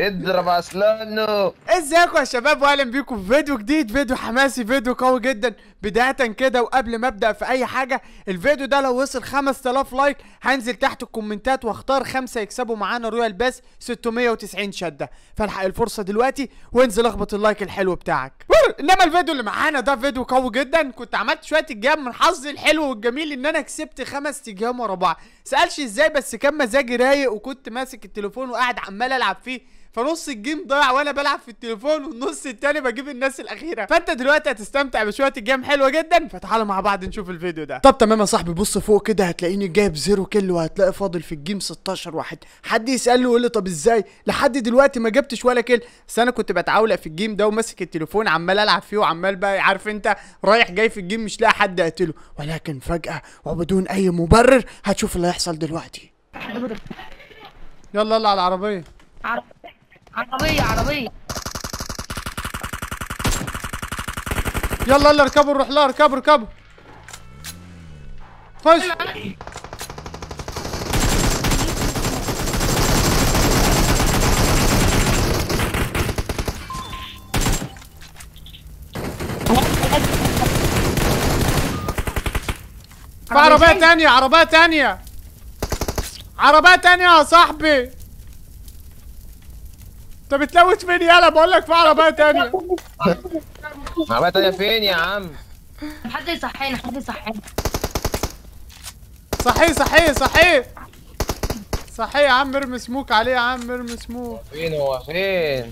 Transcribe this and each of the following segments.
اضرب اصلانه ازيكم يا شباب واهلا بيكم في فيديو جديد فيديو حماسي فيديو قوي جدا بداية كده وقبل ما ابدا في اي حاجة الفيديو ده لو وصل 5000 لايك هنزل تحت الكومنتات واختار خمسة يكسبوا معانا رويال باس 690 شدة فالحق الفرصة دلوقتي وانزل اخبط اللايك الحلو بتاعك انما الفيديو اللي معانا ده فيديو قوي جدا كنت عملت شوية اجيام من حظي الحلو والجميل ان انا كسبت خمس اجيام ورا بعض سألش ازاي بس كان مزاجي رايق وكنت ماسك التليفون وقاعد عمال العب فيه فنص الجيم ضايع وانا بلعب في التليفون والنص التاني بجيب الناس الاخيره فانت دلوقتي هتستمتع بشويه الجيم حلوه جدا فتعالوا مع بعض نشوف الفيديو ده طب تمام يا صاحبي بص فوق كده هتلاقيني جايب زيرو كيل وهتلاقي فاضل في الجيم 16 واحد حد يساله يقول لي طب ازاي لحد دلوقتي ما جبتش ولا كيل بس انا كنت بتعولق في الجيم ده وماسك التليفون عمال العب فيه وعمال بقى عارف انت رايح جاي في الجيم مش لاقي حد اقتله ولكن فجاه وبدون اي مبرر هتشوف اللي هيحصل دلوقتي يلا يلا على العربيه عر- عربية عربية يلا يلا اركبوا نروح لها اركبوا اركبوا خش في عربية تانية عربية تانية عربية تانية يا صاحبي انت بتلوت فين يالا بقول لك في عربية تانية عربية تانية فين يا عم حد يصحينا حد يصحينا صحيح صحيح صحيح صحيح يا عم ارمي سموك عليه يا عم ارمي سموك فين هو فين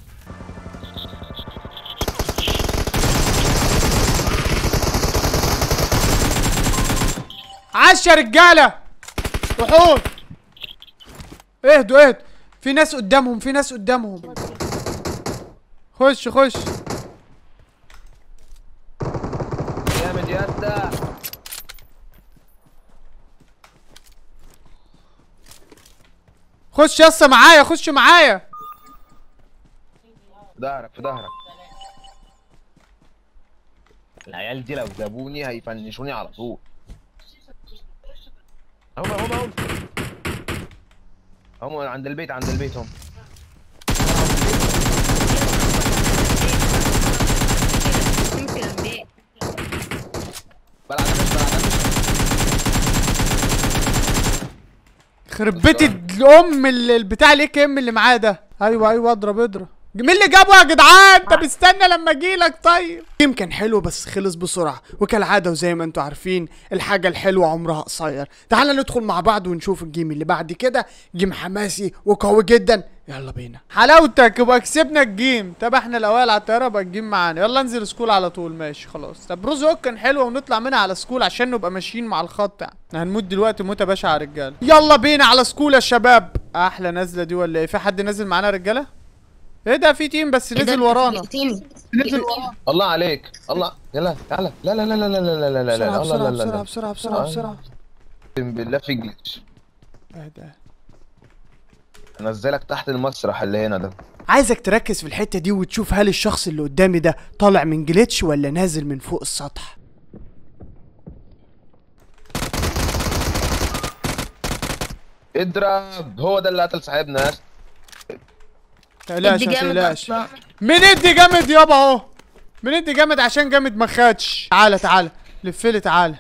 عاش يا رجاله وحوش اهدوا اهدوا في ناس قدامهم في ناس قدامهم خش خش جامد يا اسطى خش يسا معايا خش معايا في ظهرك في ظهرك العيال دي لو جابوني هيفنشوني على طول هم هم هم هم عند البيت عند البيت هم يمكن البيت بلعب مش بلعب خرب بيت الام ال- البتاع الاي كي ام اللي معاه ده ايوه ايوه اضرب اضرب مين اللي جابه يا جدعان طب استنى لما اجيلك طيب الجيم كان حلو بس خلص بسرعه وكالعاده وزي ما انتوا عارفين الحاجه الحلوه عمرها قصير تعالى ندخل مع بعض ونشوف الجيم اللي بعد كده جيم حماسي وقوي جدا يلا بينا حلاوتك يبقى كسبنا الجيم طب احنا الاوائل على الطياره يبقى الجيم معانا يلا انزل سكول على طول ماشي خلاص طب روز هوك كان حلو ونطلع منها على سكول عشان نبقى ماشيين مع الخط يعني هنموت دلوقتي موته باشا على رجاله يلا بينا على سكول يا شباب احلى نازله دي ولا ايه في حد نازل معانا يا رجاله ايه ده في تيم بس نزل ورانا نزل ورانا الله عليك الله يلا تعالى لا لا لا لا لا لا لا لا لا بسرعه لا لا بسرعه لا بسرعه لا بسرعه بسرعه بسرعه اقسم بالله في جليتش اهدى انزلك تحت المسرح اللي هنا ده عايزك تركز في الحته دي وتشوف هل الشخص اللي قدامي ده طالع من جليتش ولا نازل من فوق السطح اضرب هو ده اللي قتل صاحبنا يا اسطى. تقلقش ادي ما جامد تقلقش اصلا مين ادي جامد يابا اهو مين ادي جامد عشان جامد ما خدش تعالى تعالى لفلي تعالى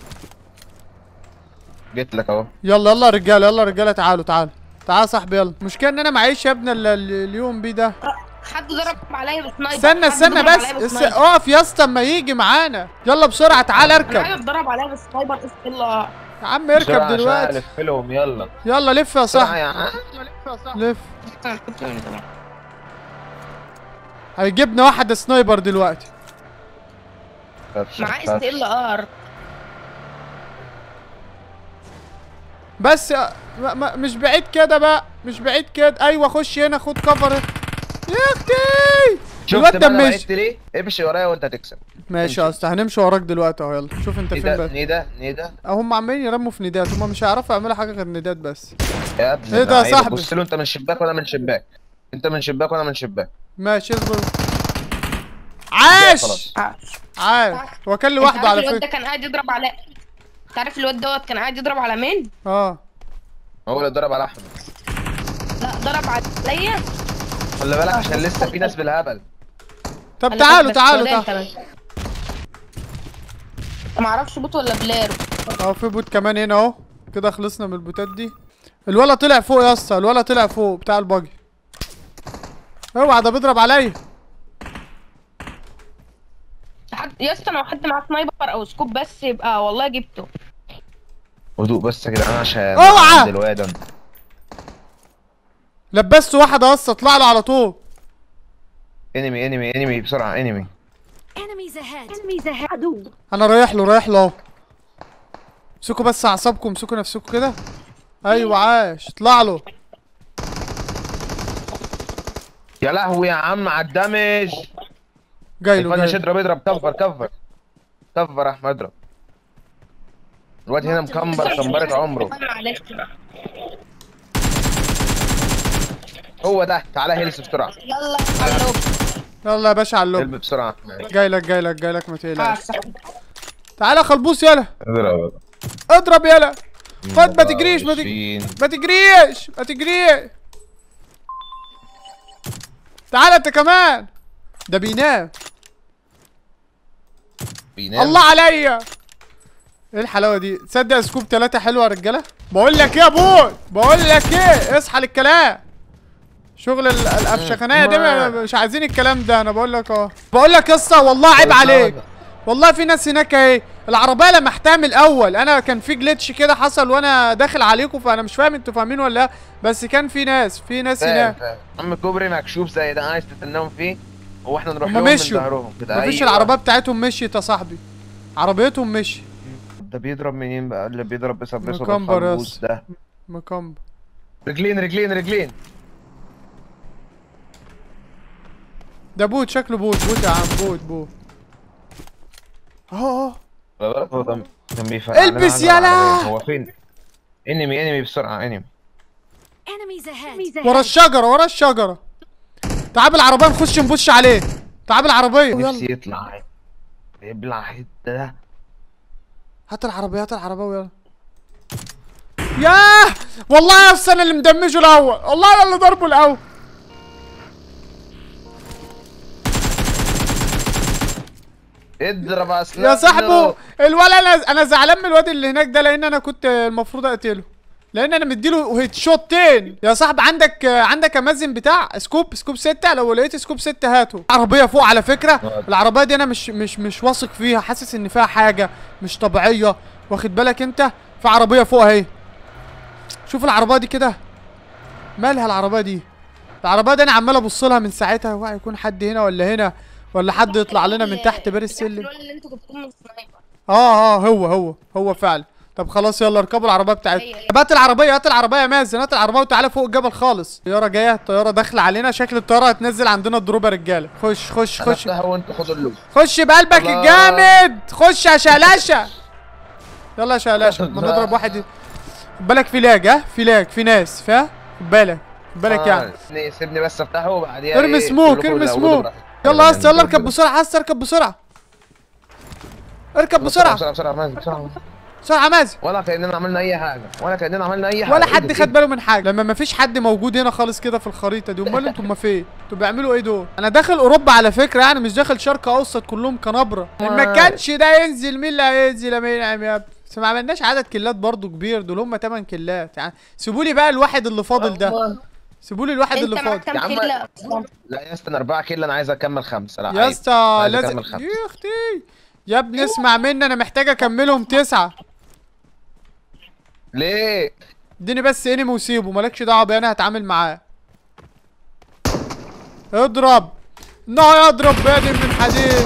جيت لك اهو يلا يلا يا رجاله يلا يا رجاله تعالوا تعالوا تعالى يا صاحبي يلا المشكله ان انا معيش يا ابني ال- ال- اليوم بي ده حد ضرب عليا بسنايبر استنى حد استنى ضرب بس عليا اس- بسنايبر. اقف يا اسطى اما يجي معانا يلا بسرعه تعالى انا اركب عايز ضرب عليا بسنايبر اس الله يا عم بسرعة اركب عشان دلوقتي الف لهم يلا يلا لف يا بسرعة صاحبي يا عم لف هيجيبنا واحد سنايبر دلوقتي معاه اس ال ار بس ما ما مش بعيد كده بقى مش بعيد كده ايوه خش هنا خد كفر يا اختي شفت الواد بقى ده انا مش بعدت ليه امشي ورايا وانت هتكسب ماشي يا اسطى هنمشي وراك دلوقتي اهو يلا شوف انت فين نيدا بقى نيدا نيدا هم عمالين يرموا في ندات هم مش هيعرفوا يعملوا حاجه غير ندات بس يا ابني ايه ده يا اللعيبة. صاحبي؟ بص له انت من شباك وانا من شباك انت من شباك وانا من شباك ماشي اصبر عاش خلاص. عاش هو كان انت لوحده عارف على الواد ده فكره كان قاعد يضرب على انت عارف الواد دوت كان قاعد يضرب على مين؟ اه هو اللي ضرب على احمد لا ضرب عليا خلي بالك عشان لسه في ناس بالهبل طب أنا تعالوا فاكرة تعالوا السودان تعالوا كمان. ما اعرفش بوت ولا بلارو اهو في بوت كمان هنا اهو كده خلصنا من البوتات دي الولا طلع فوق يا اسطى الولا طلع فوق بتاع الباجي اوعى ده بيضرب عليا حد يا اسطى لو حد معاه سنايبر او سكوب بس يبقى والله جبته هدوء بس يا جدعان عشان اوعى! عند الواد ده. لبست واحد يا اسطى اطلع له على طول انمي انمي انمي بسرعه انمي Enemies ahead. Enemies ahead. عدو. انا رايح له رايح له اهو امسكوا بس اعصابكم امسكوا نفسكم كده ايوه عاش اطلع له يا لهوي يا عم على الدمج جاي له الفنش جاي له. اضرب اضرب كفر كفر كفر يا احمد اضرب الواد هنا مكمبر كمبرة عمره معلش هو ده تعالى هيلث بسرعه يلا علوب يلا يا باشا على اللوب قلب بسرعه جاي لك جاي لك جاي لك ما اه تقلقش صح تعالى يا خلبوس يلا اضرب اضرب يلا خد ما تجريش ما تجريش ما تجريش ما تجريش تعالى انت كمان ده بينام بينام الله عليا ايه الحلاوه دي تصدق سكوب ثلاثة حلوه يا رجاله بقول لك ايه يا بوي بقول لك ايه اصحى للكلام شغل ال- الافشخانيه ده ما- مش عايزين الكلام ده انا بقول لك اه بقول لك يا اسطى والله عيب عليك والله في ناس هناك اهي العربيه لمحتها من الاول انا كان في جليتش كده حصل وانا داخل عليكم فانا مش فاهم انتوا فاهمين ولا لا بس كان في ناس في ناس فاهم، هناك فاهم. عم كوبري مكشوف زي ده عايز تستناهم فيه هو احنا نروح هما لهم من مشيوا. ظهرهم كده مفيش أيوة. العربيه بتاعتهم مشيت يا صاحبي عربيتهم مشي ده بيضرب منين بقى اللي بيضرب بيصبصه مكمبر يا بالخلبوس ده مكمب رجلين رجلين رجلين ده بوت شكله بوت بوت يا عم بوت بوت اهو اهو خلي بالك هو كان كان بيفرقع لنا البس عند يلا. العربية. هو فين انمي انمي بسرعه انمي Enemies ahead. ورا الشجره ورا الشجره تعال بالعربيه نخش نبش عليه تعال بالعربيه نفسي يلا يطلع يبلع حته ده هات العربيه هات العربيه ويلا ياه والله يا أصل انا اللي مدمجه الاول والله انا اللي ضربه الاول اضرب اصلا يا صاحبه الولا انا انا زعلان من الواد اللي هناك ده لان انا كنت المفروض اقتله لان انا مديله هيت شوتين يا صاحب عندك عندك امازن بتاع سكوب سكوب ستة لو لقيت سكوب ستة هاته عربيه فوق على فكره العربيه دي انا مش مش مش واثق فيها حاسس ان فيها حاجه مش طبيعيه واخد بالك انت في عربيه فوق اهي شوف العربيه دي كده مالها العربيه دي العربيه دي انا عمال ابص لها من ساعتها هو هيكون حد هنا ولا هنا ولا حد يطلع لنا من تحت بير السلم الواد اللي انتوا جبتوه من السنايبر اه اه هو هو هو فعلا طب خلاص يلا اركبوا العربيه بتاعتكم أيوة. طب هات العربيه هات العربيه يا مازن هات العربيه وتعالى فوق الجبل خالص الطياره جايه الطياره داخله علينا شكل الطياره هتنزل عندنا الدروب يا رجاله خش خش خش خش وانت خد اللوز خش بقلبك الله. الجامد خش يا شلاشة يلا يا شلاشة ما الله. نضرب واحد خد بالك في لاج ها في لاج في ناس فا خد بالك خد بالك يعني سيبني سيبني بس افتحه وبعديها ارمي إيه، سموك كلكم ارمي لا، سموك خدوا يلا يا براحتك. اسطى يلا اركب بسرعه يا اسطى اركب بسرعه اركب بسرعه بسرعه بسرعه مازن بسرعه بسرعه مازن ولا كاننا عملنا اي حاجه ولا كاننا عملنا اي حاجه ولا إيه حد ده؟ خد باله من حاجه لما ما فيش حد موجود هنا خالص كده في الخريطه دي امال انتوا ما فين انتوا بيعملوا ايه دول انا داخل اوروبا على فكره يعني مش داخل شرق اوسط كلهم كنبره ما كانش ده ينزل مين اللي هينزل يا مين يا ابني بس ما عملناش عدد كيلات برضو كبير دول هم 8 كيلات يعني سيبوا لي بقى الواحد اللي فاضل ده سيبوا لي الواحد انت اللي معاك فاضل يا كام عم- كيلة اصلا لا يا اسطى انا اربعه كيلو انا عايز اكمل خمسه لا يا عيب. اسطى عايز لازم أكمل خمسة. يا اختي يا ابني اسمع مني انا محتاج اكملهم تسعه ليه اديني بس انمي وسيبه مالكش دعوه بيه انا هتعامل معاه اضرب انه يضرب بادي من حديد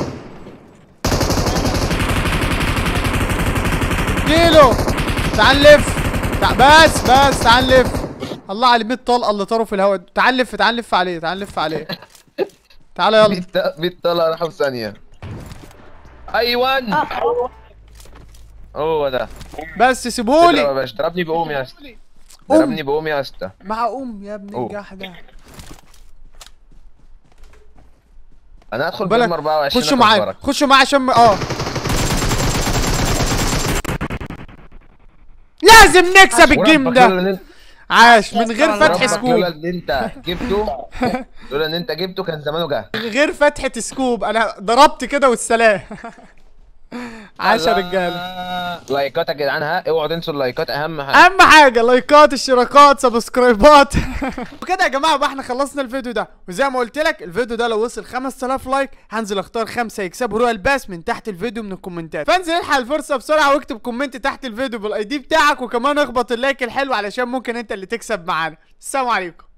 اديله تعال لف تع- بس بس تعال لف الله على 100 طلقه اللي طاروا في الهواء تعال لف تعال لف عليه تعال لف عليه تعال يلا 100 100 طلقه راحوا في ثانيه ايوان اه هو ده بس اضرب يا سيبولي باشا ضربني بقوم يا اسطى قوم. ضربني بقوم يا اسطى مع ام يا ابن أوه. الجحده انا هدخل بالك فيلم 24 خشوا معايا أكبرك. خشوا معايا عشان اه لازم نكسب الجيم وربك ده يلا نن- عاش من غير فتح ربك سكوب لولا ان انت جبته لولا ان انت جبته كان زمانه جه من غير فتحة سكوب انا ضربت كده والسلام عاش يا رجاله لايكات يا جدعان ها اوعوا تنسوا اللايكات اهم حاجه اهم حاجه لايكات اشتراكات سبسكرايبات وكده يا جماعه بقى احنا خلصنا الفيديو ده وزي ما قلت لك الفيديو ده لو وصل 5000 لايك هنزل اختار خمسه يكسبوا رويال باس من تحت الفيديو من الكومنتات فانزل الحق الفرصه بسرعه واكتب كومنت تحت الفيديو بالاي دي بتاعك وكمان اخبط اللايك الحلو علشان ممكن انت اللي تكسب معانا السلام عليكم